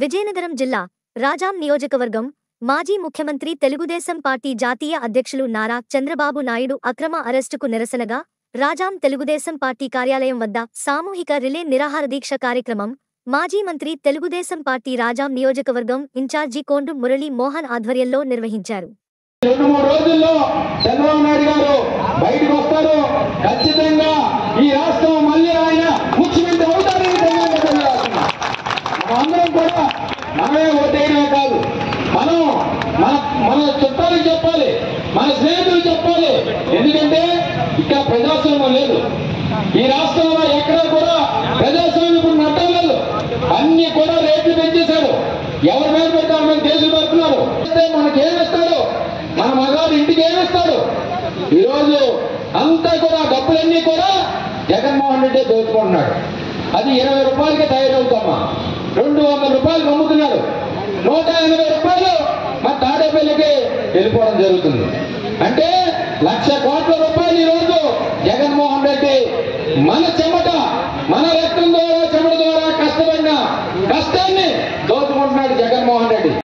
విజయనగరం జిల్లా రాజాం నియోజకవర్గం మాజీ ముఖ్యమంత్రి తెలుగుదేశం పార్టీ జాతీయ అధ్యక్షులు నారా చంద్రబాబు నాయుడు అక్రమ అరెస్టుకు నిరసనగా రాజాం తెలుగుదేశం పార్టీ కార్యాలయం వద్ద సామూహిక రిలే నిరాహార దీక్ష కార్యక్రమం మాజీ మంత్రి తెలుగుదేశం పార్టీ రాజాం నియోజకవర్గం ఇన్ఛార్జి కోండు మురళీ మోహన్ ఆధ్వర్యంలో నిర్వహించారు రెండు మూడు రోజుల్లో చంద్రబాబు నాయుడు గారు బయటకు వస్తారు ఖచ్చితంగా ఈ రాష్ట్రం మళ్ళీ ఆయన ముఖ్యమంత్రి అవుతారని తెలియజేస్తున్నా అందరం కూడా మనమే ఓటేయడమే కాదు మనం మన మన చుట్టాలకు చెప్పాలి మన స్నేహితులు చెప్పాలి ఎందుకంటే ఇక్కడ ప్రజాస్వామ్యం లేదు ఈ రాష్ట్రంలో ఎక్కడ కూడా ప్రజాస్వామ్యం ఇప్పుడు నట్టం లేదు అన్ని కూడా రేట్లు పెంచేశాడు ఎవరి మీద పెడితే వాళ్ళ మీద కేసులు పెడుతున్నారు అయితే మనకి ఏమిస్తాడు మన మగాడు ఇంటికి ఏమిస్తాడు ఈరోజు అంతా కూడా డబ్బులన్నీ కూడా జగన్మోహన్ రెడ్డి దోచుకుంటున్నాడు అది ఇరవై రూపాయలకి తయారవుతామా రెండు వందల రూపాయలు అమ్ముతున్నాడు నూట ఎనభై రూపాయలు మా తాడేపల్లికి వెళ్ళిపోవడం జరుగుతుంది అంటే లక్ష కోట్ల రూపాయలు ఈరోజు జగన్మోహన్ రెడ్డి మన చెమట మన రక్తం ద్వారా చెమట ద్వారా కష్టపడిన కష్టాన్ని దోచుకుంటున్నాడు జగన్మోహన్ రెడ్డి